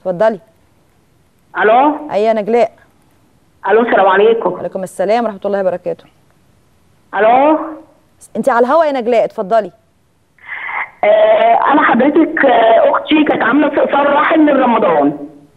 اتفضلي الو اي يا نجلاء الو السلام عليكم وعليكم السلام ورحمه الله وبركاته الو انت على الهوا يا نجلاء اتفضلي آه انا حضرتك آه اختي كانت عامله استئصال رحم من رمضان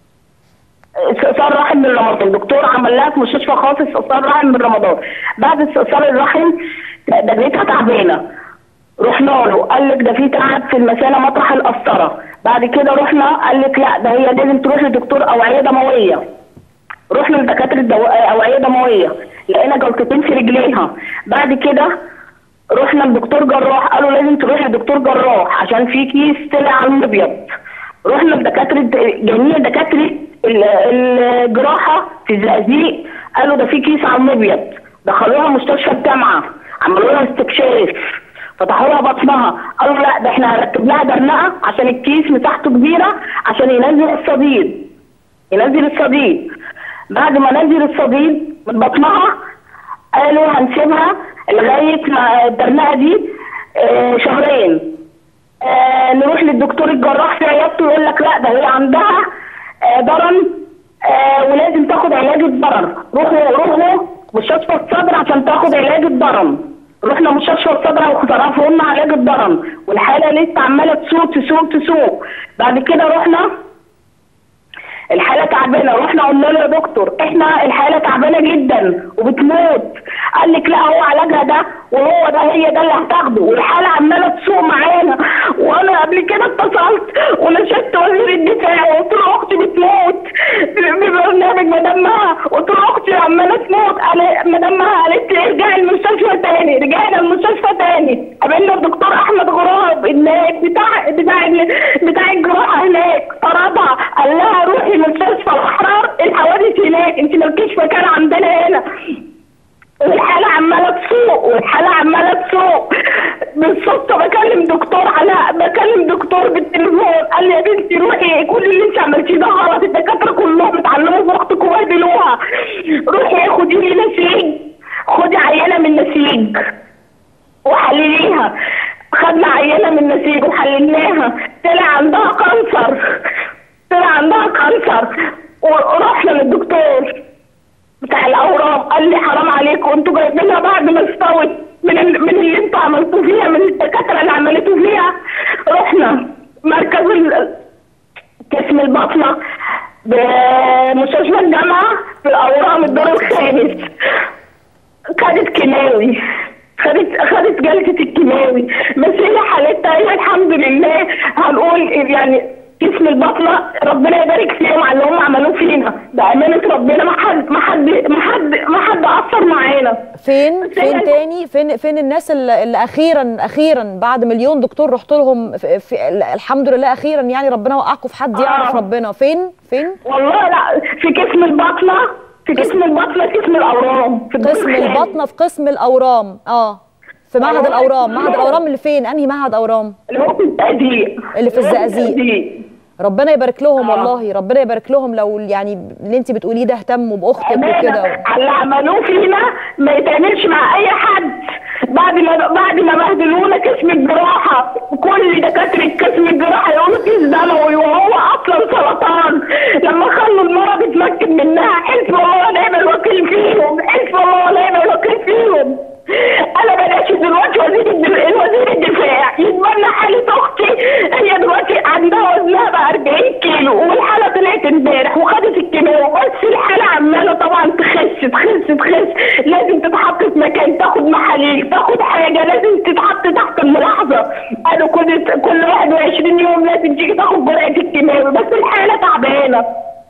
استئصال رحم من رمضان دكتور عمل لها في مستشفى خاص استئصال رحم من رمضان بعد استئصال الرحم دنيتها تعبانه رحنا له قال لك ده في تعب في المثانه مطرح القسطره بعد كده رحنا قال لك لا ده هي لازم تروح لدكتور اوعيه دمويه رحنا لدكاتره دو... اوعيه دمويه لقينا جلطتين في رجليها بعد كده رحنا لدكتور جراح قالوا لازم تروح لدكتور جراح عشان في كيس طلع على الابيض رحنا لدكاتره جميع دكاتره ال- الجراحه في الزقازيق قالوا ده في كيس على الابيض دخلوها مستشفى الجامعه عملوا لها استكشاف فتحوا لها بطنها قالوا لا ده احنا هنركب لها درنقه عشان الكيس مساحته كبيره عشان ينزل الصديد ينزل الصديد بعد ما نزل الصديد من بطنها قالوا هنسيبها لغايه ما الدرنقه دي آه، شهرين آه، نروح للدكتور الجراح في عيادته يقول لك لا ده هي عندها آه، ضرن آه، ولازم تاخد علاج الضرر روحوا روحوا مستشفى الصدر عشان تاخد علاج الضرن رحنا مستشفى الصدر وصرفوا لنا علاج الضرن والحاله لسه عماله تسوق تسوق تسوق بعد كده رحنا الحالة تعبانة رحنا قلنا له يا دكتور احنا الحالة تعبانة جدا وبتموت قال لك لا هو علاجها ده وهو ده هي ده اللي هتاخده والحالة عمالة تسوق معانا وانا قبل كده اتصلت ونشدت وزير الدفاع وقلت له اختي بتموت ببرنامج مدامها قلت له اختي عمالة تموت قال مدامها قالت لي ارجعي المستشفى تاني رجعنا المستشفى تاني قابلنا الدكتور احمد غراب هناك بتاع بتاع ال- بتاع الجراحة هناك طردها قال لها روحي مستشفى الاحرار الحوادث هناك انت مالكيش مكان عندنا هنا والحالة عمالة تسوق والحالة عمالة تسوق بالصدفة بكلم دكتور علاء بكلم دكتور بالتليفون قال لي يا بنتي روحي كل اللي انت عملتيه ده غلط الدكاترة كلهم اتعلموا في اختك وبهدلوها روحي خدي لي نسيج خدي عينة من نسيج وحلليها خدنا عينة من نسيج وحللناها طلع عندها كانسر طلع عندها كانسر ورحنا للدكتور بتاع الاورام قال لي حرام عليكم انتوا جايبينها بعد ما استوت من ال... من اللي انتوا عملتوه فيها من الدكاتره اللي عملتوه فيها رحنا مركز ال... قسم البطنه بمستشفى الجامعه في الاورام الدور الخامس خدت كيماوي خدت خدت جلسه الكيماوي بس هي حالتها هي الحمد لله هنقول يعني جسم البطنه ربنا يبارك فيهم على اللي هم عملوه فينا بامانه ربنا ما حد ما حد ما حد ما حد اثر معانا فين فين تاني فين فين الناس اللي, اللي اخيرا اخيرا بعد مليون دكتور رحت لهم في في الحمد لله اخيرا يعني ربنا وقعكم في حد يعرف آه. ربنا فين فين والله لا في قسم البطنه في قسم البطنه قسم الاورام في الدور قسم الخامس. البطنه في قسم الاورام اه في معهد والله الاورام معهد والله. الاورام اللي فين انهي معهد اورام اللي هو في الزقازيق اللي في الزقازيق. ربنا يبارك لهم آه. والله ربنا يبارك لهم لو يعني اللي انت بتقوليه ده اهتموا باختك أمانة، وكده اللي عملوه فينا ما يتعملش مع اي حد بعد ما بعد ما بهدلونا قسم الجراحه كل دكاتره قسم الجراحه يقولوا كيس دموي وهو اصلا سرطان لما خلوا المرض يتمكن منها حلف الله ونعم الوكيل فيهم حلف الله ونعم الوكيل فيهم انا بلاش دلوقتي وزير الدفاع وزير الدفاع يتبنى حاله اختي هي دلوقتي عندها وزنها بقى 40 كيلو والحاله طلعت امبارح وخدت الكيماوي بس الحاله عماله طبعا تخس تخس تخس لازم تتحط في مكان تاخد محاليل تاخد حاجه لازم تتحط تحت الملاحظه قالوا كل كل 21 يوم لازم تيجي تاخد جرعه الكيماوي بس الحاله تعبانه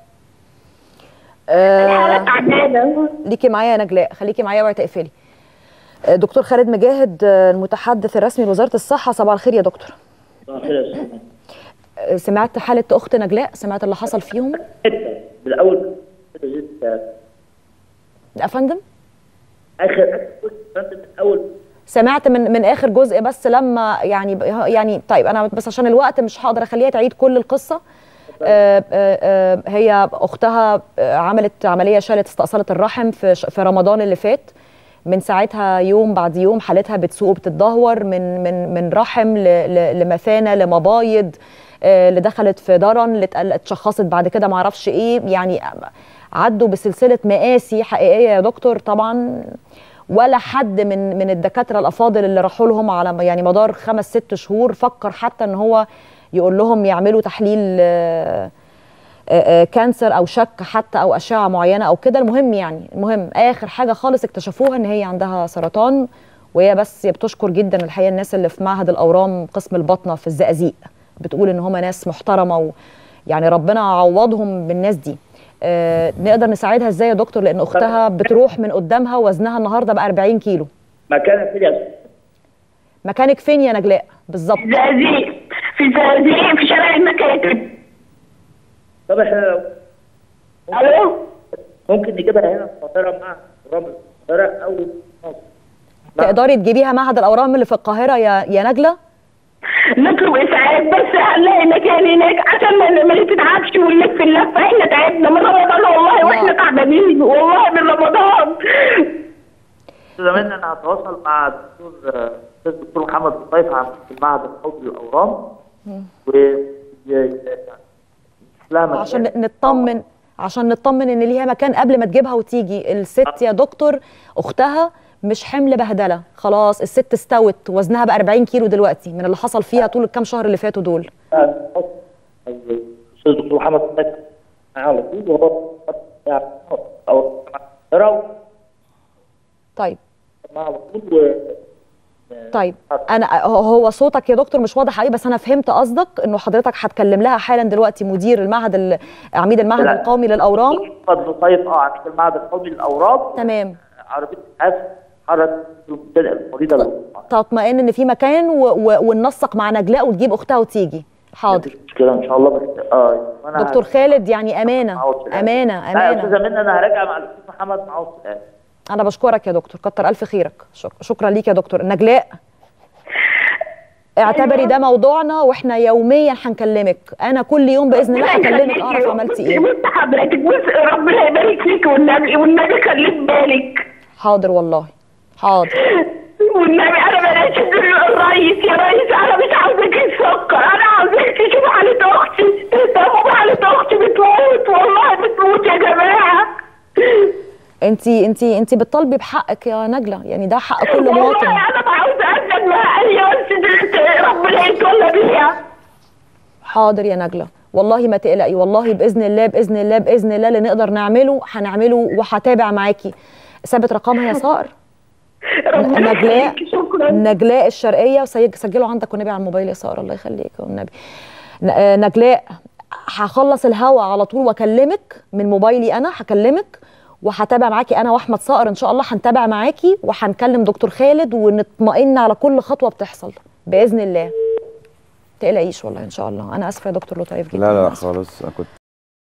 الحاله آه تعبانه ليكي معايا يا نجلاء خليكي معايا اوعي تقفلي آه، دكتور خالد مجاهد آه، المتحدث الرسمي لوزاره الصحه صباح الخير يا دكتور آه، سمعت حاله اخت نجلاء سمعت اللي حصل فيهم بالاول يا فندم اخر اول سمعت من من اخر جزء بس لما يعني يعني طيب انا بس عشان الوقت مش هقدر اخليها تعيد كل القصه آه، آه، آه، هي اختها آه، عملت عمليه شالت استئصالت الرحم في ش- في رمضان اللي فات من ساعتها يوم بعد يوم حالتها بتسوء وبتتدهور من من من رحم ل- ل- لمثانه لمبايض آه، اللي دخلت في درن اللي اتقل- اتشخصت بعد كده معرفش ايه يعني عدوا بسلسله مآسي حقيقيه يا دكتور طبعا ولا حد من من الدكاتره الافاضل اللي راحوا لهم على يعني مدار خمس ست شهور فكر حتى ان هو يقول لهم يعملوا تحليل آه، آه، آه، كانسر او شك حتى او اشعه معينه او كده المهم يعني المهم اخر حاجه خالص اكتشفوها ان هي عندها سرطان وهي بس بتشكر جدا الحقيقه الناس اللي في معهد الاورام قسم البطنه في الزقازيق بتقول ان هم ناس محترمه ويعني ربنا عوضهم بالناس دي آه نقدر نساعدها ازاي يا دكتور لان اختها بتروح من قدامها وزنها النهارده بقى 40 كيلو مكانك فين يا أستاذ؟ مكانك فين يا نجلاء بالظبط زقازيق في زقازيق في شارع المكاتب طب احنا لو الو ممكن نجيبها هنا في القاهره مع رمل القاهره او مصر مع- تقدري تجيبيها معهد الاورام اللي في القاهره يا يا نجله نطلب اسعاف بس هنلاقي مكان هناك عشان ما ما نتعبش ونلف اللفه احنا تعبنا من رمضان والله واحنا تعبانين والله من رمضان زمان انا هتواصل مع الدكتور الاستاذ الدكتور محمد لطيف عن المعهد القومي للاورام و ي- لها مكان. عشان نطمن عشان نطمن ان ليها مكان قبل ما تجيبها وتيجي الست يا دكتور اختها مش حمل بهدله خلاص الست استوت وزنها بقى 40 كيلو دلوقتي من اللي حصل فيها طول الكام شهر اللي فاتوا دول الاستاذ الدكتور محمد لطيف معاه على طول وهو او القاهره طيب معاه على طول و طيب انا هو- هو صوتك يا دكتور مش واضح قوي بس انا فهمت قصدك انه حضرتك هتكلم لها حالا دلوقتي مدير المعهد ال- عميد المعهد لا. القومي للاورام محمد لطيف اه عميد المعهد القومي للاورام تمام عربيه اسعاف حرك المريضه لو تطمئن ان في مكان و... و... وننسق مع نجلاء وتجيب اختها وتيجي حاضر مفيش مشكله ان شاء الله بس اه وانا دكتور خالد يعني امانه معه السلامة. امانه لا يا امانه استاذه منى انا هراجع مع الاستاذ محمد معاه السلامة. انا بشكرك يا دكتور كتر الف خيرك شك... شكرا ليك يا دكتور نجلاء اعتبري ده موضوعنا واحنا يوميا هنكلمك انا كل يوم باذن الله هكلمك اعرف عملتي ايه بص حضرتك بص ربنا يبارك فيك والنبي والنبي خليك بالك حاضر والله حاضر والنبي انا بلاش الرئيس يا ريس انا مش عاوزك تسكر انا عاوزك تشوف حالة اختي تهتموا بحالة اختي بتموت والله بتموت يا جماعه انتي انتي انتي بتطالبي بحقك يا نجله يعني ده حق كل مواطن والله انا عاوزه اسال مع اي بس ربنا يتولى بيها حاضر يا نجله والله ما تقلقي والله باذن الله باذن الله باذن الله اللي نقدر نعمله هنعمله وهتابع معاكي ثابت رقمها يا صقر ربنا نجلاء يخليك، شكرا نجلاء الشرقيه وسجل سجله عندك والنبي على الموبايل يا ساره الله يخليك والنبي ن- آه، نجلاء هخلص الهوا على طول واكلمك من موبايلي انا هكلمك وهتابع معاكي انا واحمد صقر ان شاء الله هنتابع معاكي وهنكلم دكتور خالد ونطمئن على كل خطوه بتحصل باذن الله تقلقيش والله ان شاء الله انا اسفه يا دكتور لطيف جدا لا لا أنا آسفة. خالص انا كنت